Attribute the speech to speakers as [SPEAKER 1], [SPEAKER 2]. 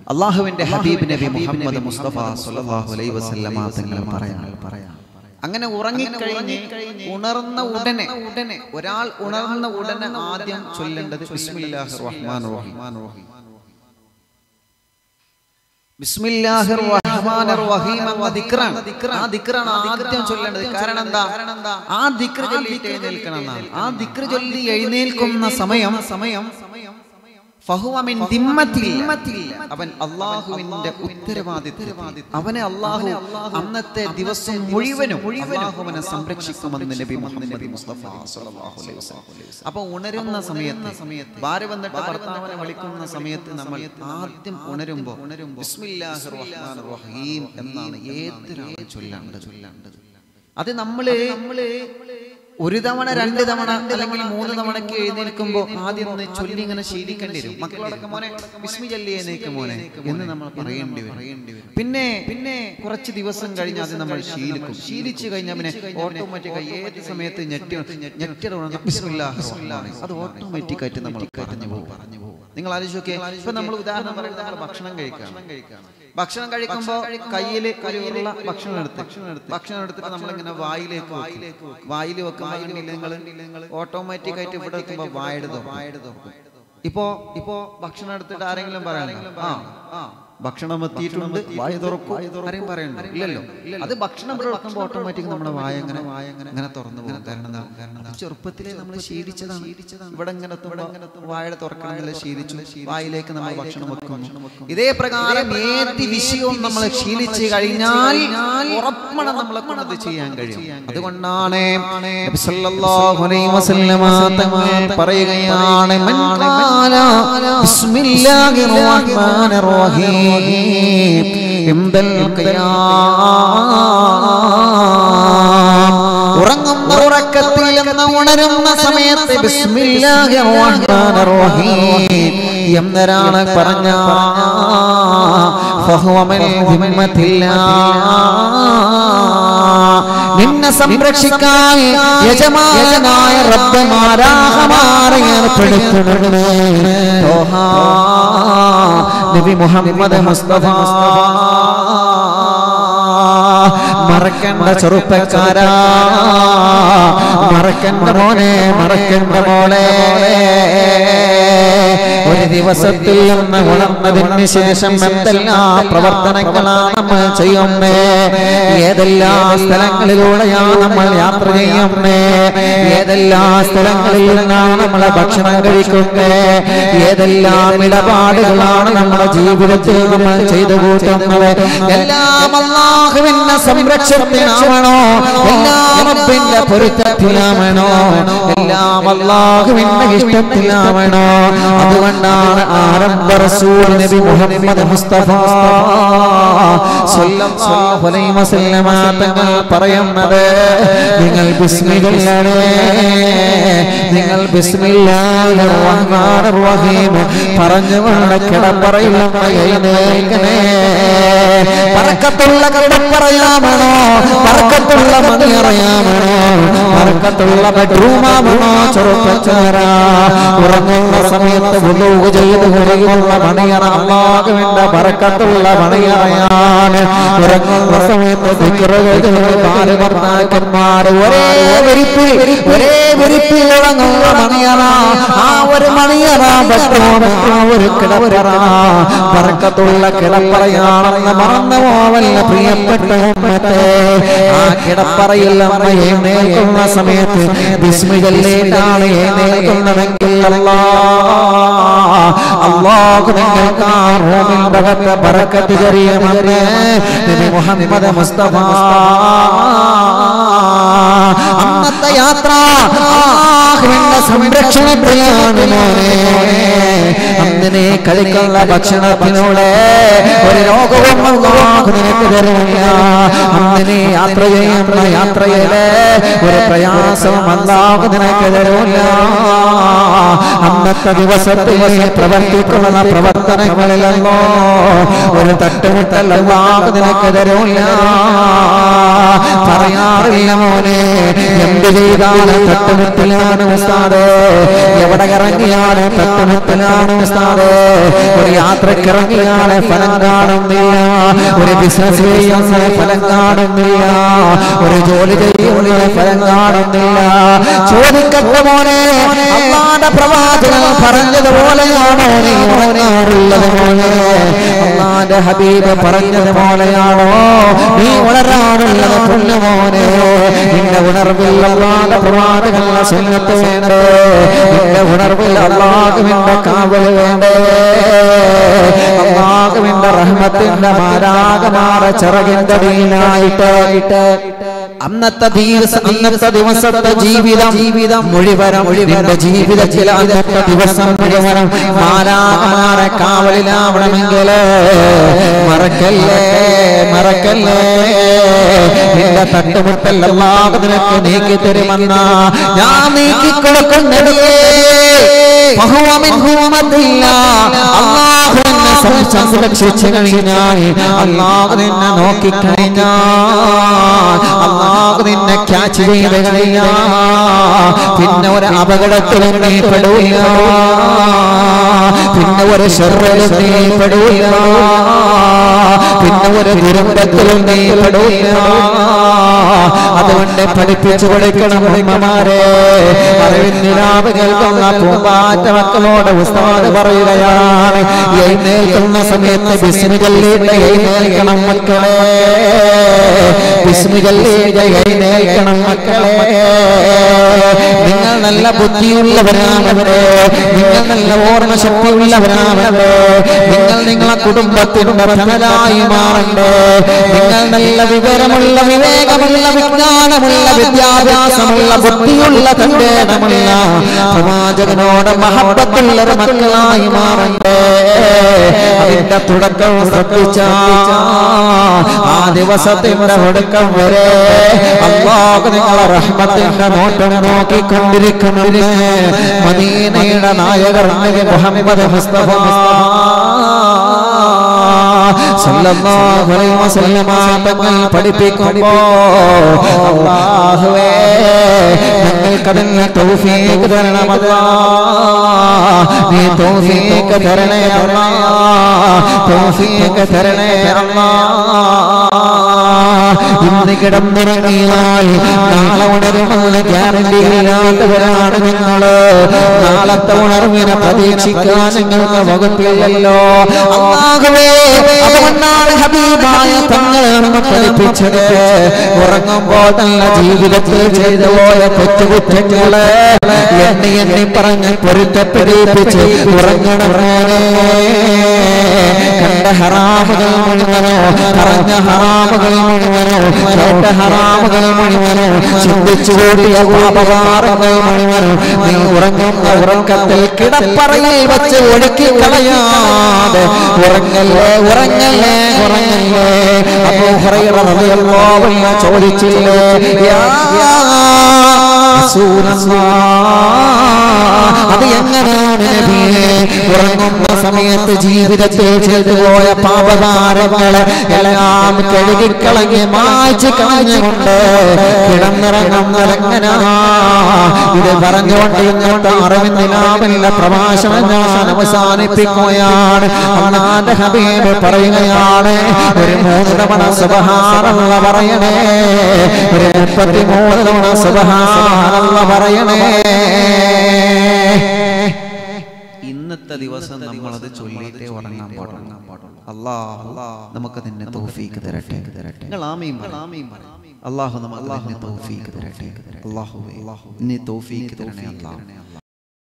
[SPEAKER 1] അള്ളാഹുവിന്റെ ഹബീബ് നബി മുഹമ്മദ് മുസ്തഫ സല്ലല്ലാഹു അലൈഹി വസല്ലമ തങ്ങൾ പറയാൻ പറയാം അങ്ങനെ ഉറങ്ങിക്കഴിഞ്ഞ് ഉണർന്ന ഉടനെ ഉടനെ ഒരാൾ ഉണർന്ന ഉടനെ ആദ്യം ചൊല്ലേണ്ടത് ബിസ്മില്ലാഹിർ റഹ്മാനിർ റഹീം ബിസ്മില്ലാഹിർ റഹ്മാനിർ റഹീം എന്ന ദിക്റാണ് ആ ദിക്റാണ് ആദ്യം ചൊല്ലേണ്ടത് കാരണം എന്താ ആ ദിക്ർ ചൊല്ലിയിട്ട് എഴുന്നേൽക്കണം എന്നാണ് ആ ദിക്ർ ചൊല്ലി എഴുന്നേൽക്കുന്ന സമയം സമയം ഫഹുവ മിൻ ദിമ്മത്തില്ല. അവൻ അള്ളാഹുവിന്റെ ഉത്തരവാദിത്വം അവനെ അള്ളാഹു അന്നത്തെ ദിവസം മുഴുവനും അള്ളാഹു അവനെ സംരക്ഷിക്കുമെന്ന് നബി മുഹമ്മദ് മുസ്തഫ സ്വല്ലല്ലാഹു അലൈഹി വസല്ലം. അപ്പൊ ഉണരുന്ന സമയത്ത് ഭാര്യ വന്നിട്ട് ഭർത്താവിനെ വിളിക്കുന്ന സമയത്ത് നമ്മൾ ആദ്യം ഉണരുമ്പോ ബിസ്മില്ലാഹിർ റഹ്മാനിർ റഹീം എന്നാണ് ഏതൊരാളും ചൊല്ലേണ്ടത് ചൊല്ലേണ്ടത് അത് നമ്മള് നമ്മള് ഒരു തവണ രണ്ട് തവണ അല്ലെങ്കിൽ മൂന്ന് തവണക്ക് എഴുന്നേൽക്കുമ്പോൾ ആദ്യം ഒന്ന് ചൊല്ലി ഇങ്ങനെ ശീലിക്കേണ്ടി വരും മക്കളോടൊക്കെ മോനെ വിസ്മി ചൊല്ലി എഴുന്നേക്ക് മോനെ എന്ന് നമ്മൾ പറയേണ്ടി വരും പിന്നെ പിന്നെ കുറച്ച് ദിവസം കഴിഞ്ഞ് അത് നമ്മൾ ശീലിക്കും ശീലിച്ചു കഴിഞ്ഞാൽ പിന്നെ ഓട്ടോമാറ്റിക് ഏത് സമയത്ത് ഞെട്ടി ഞെട്ടിട അത് ഓട്ടോമാറ്റിക് ആയിട്ട് നമ്മൾ പറഞ്ഞു പോകും പറഞ്ഞു പോകും നിങ്ങൾ ആലോചിച്ചോക്കെ ഇപ്പൊ നമ്മൾ ഉദാഹരണം പറയുന്നത് നമ്മൾ ഭക്ഷണം കഴിക്കാം ഭക്ഷണം കഴിക്കുമ്പോൾ കയ്യിൽ ഒരു ഉരുള ഭക്ഷണം എടുത്ത് ഭക്ഷണം എടുത്തിട്ട് നമ്മളിങ്ങനെ വായിലേക്ക് വായിലേക്ക് വായിൽ വെക്കുമ്പോൾ നിങ്ങൾ ഓട്ടോമാറ്റിക് ആയിട്ട് ഇവിടെ എത്തുമ്പോൾ വായെടുത്തോ വായെടുത്തോ ഇപ്പോ ഇപ്പോ ഭക്ഷണം എടുത്തിട്ട് ആരെങ്കിലും പറയണം ആ ആ ഭക്ഷണം എത്തിയിട്ടുണ്ട് വായ തുറക്കും ആരെയും പറയണ്ട ഇല്ലല്ലോ അത് ഭക്ഷണം ഇവിടെ വെക്കുമ്പോൾ ഓട്ടോമാറ്റിക് നമ്മുടെ വായ അങ്ങനെ വായ അങ്ങനെ അങ്ങനെ തുറന്നു പോകും കാരണം എന്താ? കാരണം അത് ചെറുപ്പത്തിലെ നമ്മൾ ശീലിച്ചതാണ് ഇവിടെ ഇങ്ങനെ എത്തുമ്പോൾ വായ തുറക്കണമെങ്കിൽ ശീലിച്ചു വായിലേക്ക് നമ്മൾ ഭക്ഷണം വെക്കുന്നു ഇതേ പ്രകാരം ഏത് വിഷയവും നമ്മൾ ശീലിച്ചു കഴിഞ്ഞാൽ ഉറപ്പണം നമ്മളെ കൊണ്ട് അത് ചെയ്യാൻ കഴിയും അതുകൊണ്ടാണ് നബി സല്ലല്ലാഹു അലൈഹി വസല്ലമ തങ്ങൾ പറയുകയാണ് മൻ ഖാല ബിസ്മില്ലാഹിർ റഹ്മാനിർ റഹീം ഇംദൽ ഖിയാം ഉറങ്ങുന്ന ഉറക്കത്തിൽ നിന്ന് ഉണരുന്ന സമയത്ത് ബിസ്മില്ലാഹിർ റഹ്മാനിർ റഹീം എന്നരാണ് പറഞ്ഞ ഫഹുവ മിൻ ദിമ്മത്തില്ലാ നിന്നെ സംരക്ഷിക്കാൻ യജമാനായ റബ്ബ് മാരാഹമാരെ ഏർപ്പെടുത്തുന്നത് തോഹാ നബി മുഹമ്മദ് മുസ്തഫ മറക്കണ്ട ചെറുപ്പക്കാരാ മറക്കണ്ട മോനെ മറക്കണ്ട മോളെ ഒരു ദിവസത്തിൽ നിന്ന് ഉണർന്നതിന് ശേഷം എന്തെല്ലാം പ്രവർത്തനങ്ങളാണ് നമ്മൾ ചെയ്യുന്നേ ഏതെല്ലാം സ്ഥലങ്ങളിലൂടെയാണ് നമ്മൾ യാത്ര ചെയ്യുന്നേ ഏതെല്ലാം സ്ഥലങ്ങളിൽ നിന്നാണ് നമ്മൾ ഭക്ഷണം കഴിക്കുന്നേ ഏതെല്ലാം ഇടപാടുകളാണ് നമ്മുടെ ജീവിതത്തിൽ നമ്മൾ ചെയ്തു കൂട്ടുന്നത് എല്ലാം അള്ളാഹുവിന്റെ സംരക്ഷണത്തിനാവണോ എല്ലാം റബ്ബിന്റെ പൊരുത്തത്തിലാവണോ എല്ലാം അള്ളാഹുവിന്റെ ഇഷ്ടത്തിലാവണോ അതുകൊണ്ടാണ് ആരംഭ റസൂൽ നബി മുഹമ്മദ് മുസ്തഫ സല്ലല്ലാഹു അലൈഹി വസല്ലമ തങ്ങൾ പറയുന്നത് നിങ്ങൾ ബിസ്മില്ലാഹേ നിങ്ങൾ ബിസ്മില്ലാഹിർ റഹ്മാനിർ റഹീം പറഞ്ഞുകൊണ്ട് കിടപ്പറയിൽ നിന്ന് എഴുന്നേൽക്കണേ പറക്കത്തുള്ള കിടപ്പറയാമണോ പറക്കത്തുള്ള മണി അറിയാമണോ പറക്കത്തുള്ള ബെഡ്റൂമാമണോ ചെറുപ്പച്ചാരാ ഉറങ്ങുന്ന സമയത്ത് വുളൂ ചെയ്ത് ഉറങ്ങുന്ന മണിയറ അള്ളാഹുവിന്റെ പറക്കത്തുള്ള മണിയറയാണ് ഉറങ്ങുന്ന സമയത്ത് ഭാര്യഭർത്താക്കന്മാർ ഒരേ വിരിപ്പിൽ ഒരേ വിരിപ്പിൽ ഉറങ്ങുന്ന മണിയറ ആ ഒരു മണിയറ ബെഡ്റൂം ആ ഒരു കിടപ്പറ പറക്കത്തുള്ള കിടപ്പറയാണെന്ന് മറന്നു പോവല്ല പ്രിയപ്പെട്ട ഉമ്മത്തെ ആ കിടപ്പറയിൽ അമ്മ എഴുന്നേൽക്കുന്ന സമയത്ത് വിസ്മിതല്ലേറ്റാണ് എഴുന്നേൽക്കുന്നതെങ്കിൽ അല്ലാ അള്ളാഹു നിങ്ങൾക്ക് ആ റൂമിന്റെ അകത്ത് ബറക്കത്ത് ചെറിയുമെന്ന് നബി മുഹമ്മദ് മുസ്തഫ അന്നത്തെ യാത്ര അള്ളാഹുവിന്റെ സംരക്ഷണത്തിലാണ് മോനെ അന്നിനെ കഴിക്കുന്ന ഭക്ഷണത്തിലൂടെ ഒരു രോഗവും അള്ളാഹു നിനക്ക് തരില്ല അന്നിനെ യാത്ര ചെയ്യുന്ന യാത്രയില് ഒരു പ്രയാസവും അള്ളാഹു നിനക്ക് തരില്ല അന്നത്തെ ദിവസത്തിൽ പ്രവർത്തിക്കുന്ന പ്രവർത്തനങ്ങളിലല്ലോ ഒരു തട്ടുമുട്ടൽ അള്ളാഹു നിനക്ക് തരില്ല
[SPEAKER 2] പറയാറില്ല മോനെ എന്ത് ചെയ്താണ് തട്ടുമുട്ടിലാണ് ഉസ്താദ് എവിടെ ഇറങ്ങിയാണ് തട്ടുമുട്ടിലാണ് ഉസ്താദ് ഒരു യാത്രക്ക് ഇറങ്ങിയാണ് ഫലം കാണുന്നില്ല ഒരു ബിസിനസ് ചെയ്യുന്ന ഫലം കാണുന്നില്ല ഒരു ജോലി ചെയ്യുന്ന ഫലം കാണുന്നില്ല ചോദിക്കട്ടെ മോനെ അള്ളാന്റെ പ്രവാചകൻ പറഞ്ഞതുപോലെയാണോ നീ ഉറങ്ങാറുള്ളത് മോനെ അള്ളാന്റെ ഹബീബ് പറഞ്ഞതുപോലെയാണോ നീ വളരാറുള്ളത് പൊന്നു മോനെ നിന്റെ ഉണർവിൽ അള്ളാന്റെ പ്രവാചകന്റെ സുന്നത്ത് വേണ്ടേ നിന്റെ ഉണർവിൽ അള്ളാഹുവിന്റെ കാവൽ വേണ്ടേ അള്ളാഹുവിന്റെ റഹ്മത്തിന്റെ മാരാകമാറ ചിറകിന്റെ ദീനായിട്ട് അന്നത്തെ ദിവസം അന്നത്തെ ദിവസത്തെ ജീവിതം ജീവിതം മുഴുവനും നിന്റെ ജീവിതത്തിൽ അന്നത്തെ ദിവസം മുഴുവനും മാലാകമാറെ കാവലിലാവണമെങ്കിൽ മറക്കല്ലേ മറക്കല്ലേ നിന്റെ തട്ടുമുട്ടൽ അല്ലാതെ നിനക്ക് നീക്കി തരുമെന്ന ഞാൻ നീക്കി കൊടുക്കുന്നതേ അള്ളാഹു എന്നെ സംരക്ഷിച്ചു കഴിഞ്ഞാൽ അള്ളാഹു നിന്നെ നോക്കിക്കഴിഞ്ഞാൽ അള്ളാഹു നിന്നെ ക്യാച്ച് ചെയ്ത് കഴിഞ്ഞാൽ പിന്നെ ഒരു അപകടത്തിലും നീ പെടൂല പിന്നെ ഒരു ഷെറിലും നീ പെടൂല പിന്നെ ഒരു ദുരന്തത്തിലും നീ പെടൂല അതുകൊണ്ട് പഠിപ്പിച്ചു കൊടുക്കണം ഉമ്മമാരെ അറിവിന്ദിനാവ് കേൾക്കുന്ന പൂമ്പാറ്റ മക്കളോട് ഉസ്താദ് പറയുകയാണ് എഴുന്നേൽക്കുന്ന സമയത്ത് ബിസ്മികളിലേക്ക് എഴുന്നേൽക്കണം മക്കളെ ബിസ്മികളിലേക്ക് എഴുന്നേൽക്കണം മക്കളെ നിങ്ങൾ നല്ല ബുദ്ധിയുള്ളവരാണവരെ നിങ്ങൾ നല്ല ഓർമ്മശക്തിയുള്ളവരാണവരെ നിങ്ങൾ നിങ്ങളെ കുടുംബത്തിന്റെ തണലായി മാറണ്ടേ നിങ്ങൾ നല്ല വിവരമുള്ള വിവേകമുള്ള വിജ്ഞാനമുള്ള വിദ്യാഭ്യാസമുള്ള ബുദ്ധിയുള്ള തന്റേടമുള്ള പ്രവാചകനോട് മഹബത്തുള്ള ഒരു മക്കളായി മാറണ്ടേ അതിന്റെ തുടക്കം ശ്രദ്ധിച്ച ആ ദിവസത്തിന്റെ ഒടുക്കം വരെ അള്ളാഹ് നിങ്ങളെ റഹ്മത്തിന്റെ നോട്ടം നോക്കിക്കൊണ്ടിരിക്കുമെന്ന് മദീനയുടെ നായകർ നബി മുഹമ്മദ് മുസ്തഫ സല്ലല്ലാഹു അലൈഹി വസല്ലമ തങ്ങൾ പഠിപ്പിക്കുമ്പോ അല്ലാഹുവേ ഞങ്ങൾക്കതിന് തൗഫീഖ് തരണം അല്ലാ നീ തൗഫീഖ് തരണേ അല്ലാ തൗഫീഖ് തരണേ അല്ലാ ഇന്ന് കിടന്നിറങ്ങിയാൽ നാളെ ഉണരുമെന്ന് ഗ്യാരണ്ടി ഇല്ലാത്തവരാണ് നിങ്ങള് നാളത്തെ ഉണർവിനെ പ്രതീക്ഷിക്കാൻ നിങ്ങൾക്ക് വകുപ്പില്ലല്ലോ അള്ളാഹുവേ അതുകൊണ്ടാണ് ഹബീബായ തങ്ങളാണെന്ന് പഠിപ്പിച്ചത് ഉറങ്ങുമ്പോൾ നല്ല ജീവിതത്തിൽ ചെയ്തു പോയ കൊച്ചുകുറ്റങ്ങള് എണ്ണി എണ്ണി പറഞ്ഞ് പൊരുത്തപ്പെടിപ്പിച്ച് ഉറങ്ങണമേ കണ്ട ഹറാമുകൾ മുഴുവനോ പറഞ്ഞ ഹറാമുകൾ മുഴുവനോ കേട്ട ഹറാമുകൾ മുഴുവനോ ചിന്തിച്ചു കൂടിയ പാപകാരങ്ങൾ മുഴുവനോ നീ ഉറങ്ങുന്ന ഉറക്കത്തിൽ കിടപ്പറയിൽ വെച്ച് ഒഴുക്കി കളയാതെ ഉറങ്ങല്ലേ ഉറങ്ങല്ലേ ഉറങ്ങല്ലേ അപ്പോ ഹുറൈറ റളിയല്ലാഹു അൻഹു ചോദിച്ചില്ലേ യാ റസൂലല്ലാഹ് അത് എങ്ങനെയാണ് നബിയെ ഉറങ്ങുന്ന സമയത്ത് ജീവിതത്തിൽ ചെയ്തു പോയ പാപകാരങ്ങളെ എല്ലാം കഴുകിക്കളഞ്ഞ് മായ്ച്ചു കളഞ്ഞുകൊണ്ട് കിടന്നിറങ്ങുന്നതെങ്ങനാ ഇത് പറഞ്ഞുകൊണ്ട് ഇങ്ങോട്ട് അറിവിന്ദിനാവില്ല പ്രഭാഷണം ഞാൻ അവസാനിപ്പിക്കുകയാണ് അന്നാന്റെ ഹബീബ് പറയുകയാണ് ഒരു മൂന്ന് തവണ സുബഹാറല്ല പറയണേ ഒരു മുപ്പത്തി മൂന്ന് തവണ സുബഹാറല്ല പറയണേ
[SPEAKER 1] ഇന്നത്തെ ദിവസം നമ്മളത് ചൊല്ലിയിട്ടേ ഉറങ്ങാൻ പാടുള്ളൂ അള്ളാഹു നമുക്ക് നിന്നെ തൗഫീക്ക് തരട്ടെ നിങ്ങൾ ആമീൻ പറ. അള്ളാഹു നമുക്ക് നിന്നെ തൗഫീക്ക് തരട്ടെ അള്ളാഹു നീ തൗഫീക്ക് തരണേ അള്ളാഹു